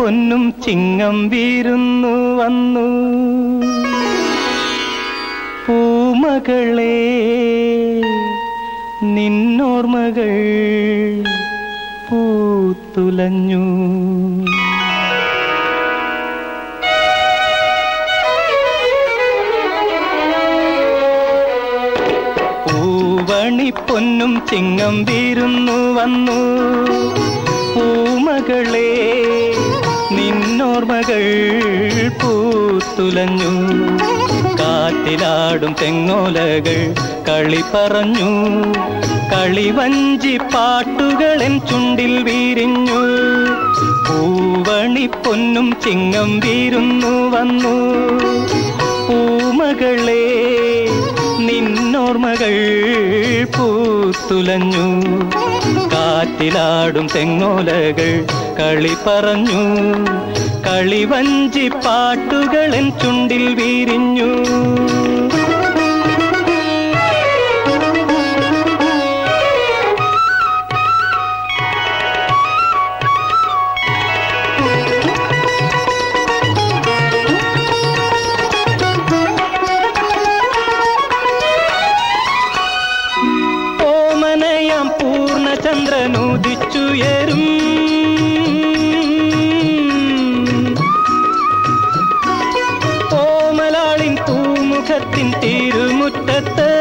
പൊന്നും ചിങ്ങം വീരുന്നു വന്നു പൂമകളെ നിന്നോർമകൾ പൂത്തുലഞ്ഞു പൂവണി പൊന്നും ചിങ്ങം വീരുന്നു വന്നു പൂമകളെ നിന്നോർമകൾ പൂത്തുലഞ്ഞു കാറ്റിലാടും തെങ്ങോലകൾ കളി പറഞ്ഞു കളിവഞ്ചി പാട്ടുകളൻ ചുണ്ടിൽ വീരിഞ്ഞു പൂവണി പൊന്നും ചിങ്ങം വീരുന്നു വന്നു പൂമകളെ നിന്നോർമകൾ പൂത്തുലഞ്ഞു കാറ്റിലാടും തെങ്ങോലകൾ കളി പറഞ്ഞു കളിവഞ്ചി പാട്ടുകളൻ ചുണ്ടിൽ വീരിഞ്ഞു ഓമനയാം പൂർണ്ണചന്ദ്രനുദിച്ചുയരും ഓമലാളിൻ പൂമുഖത്തിൻ തിരുമുറ്റത്ത്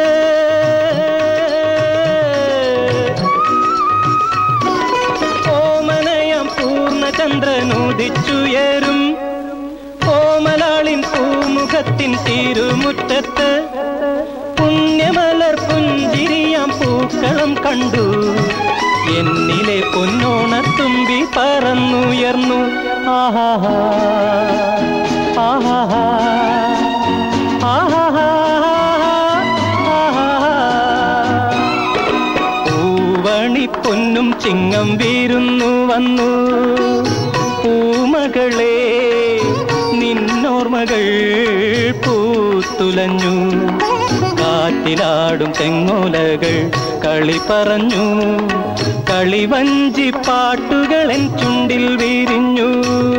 ഓമനയാം പൂർണ്ണചന്ദ്രനുദിച്ചുയരും ഓമലാളിൻ പൂമുഖത്തിൻ തിരുമുറ്റത്ത് പുണ്യമലർ പുഞ്ചിരിയാം പൂക്കളം കണ്ടു എന്നിലെ പൊന്നോണത്തുമ്പി പറന്നുയർന്നു ആഹാഹാ ആഹാഹാ ആഹാഹാ ആഹാഹാ പൂവണി പൊന്നും ചിങ്ങം വീരുന്നു വന്നു പൂമകളെ നിന്നോർമകൾ പൂത്തുലഞ്ഞു കാറ്റിലാടും തെങ്ങോലകൾ കളി പറഞ്ഞു കളിവഞ്ചി പാട്ടുകളൻ ചുണ്ടിൽ വീരിഞ്ഞു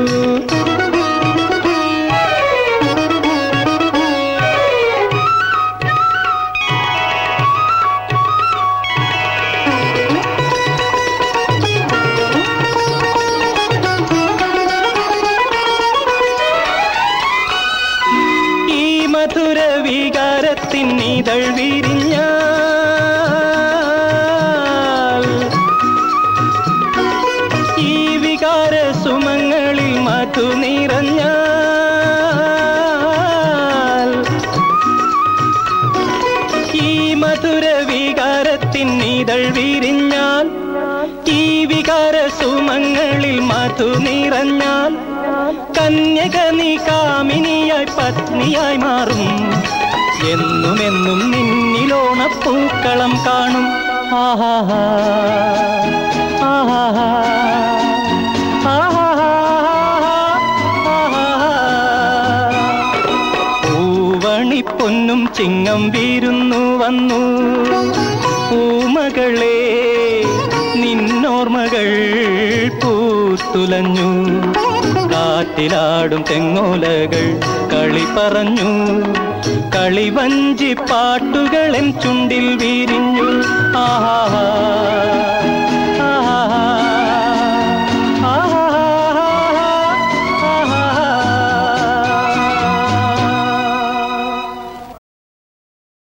ഈ മധുര വികാരത്തിൻ ഇതൾ വിരിഞ്ഞ ഈ വികാര സുമങ്ങളിൽ മധു നിറഞ്ഞ ഈ മധുര വികാരത്തിൻ ഇതൾ വിരിഞ്ഞാൽ ഈ വികാര സുമങ്ങളിൽ മധു നിറഞ്ഞാൽ കന്യക നീ കാമിനിയായി പത്നിയായി മാറും എന്നുമെന്നും നിന്നിലോണപ്പൂക്കളം കാണും ആഹാഹാ ആഹാഹാ ആഹാഹാ ആഹാഹാ പൂവണി പൊന്നും ചിങ്ങം വീരുന്നു വന്നു പൂമകളെ നിന്നോർമകൾ പൂത്തുലഞ്ഞു കാറ്റിലാടും തെങ്ങോലകൾ കളി പറഞ്ഞു കളിവഞ്ചി പാട്ടുകളൻ ചുണ്ടിൽ വീരിഞ്ഞു ആഹാ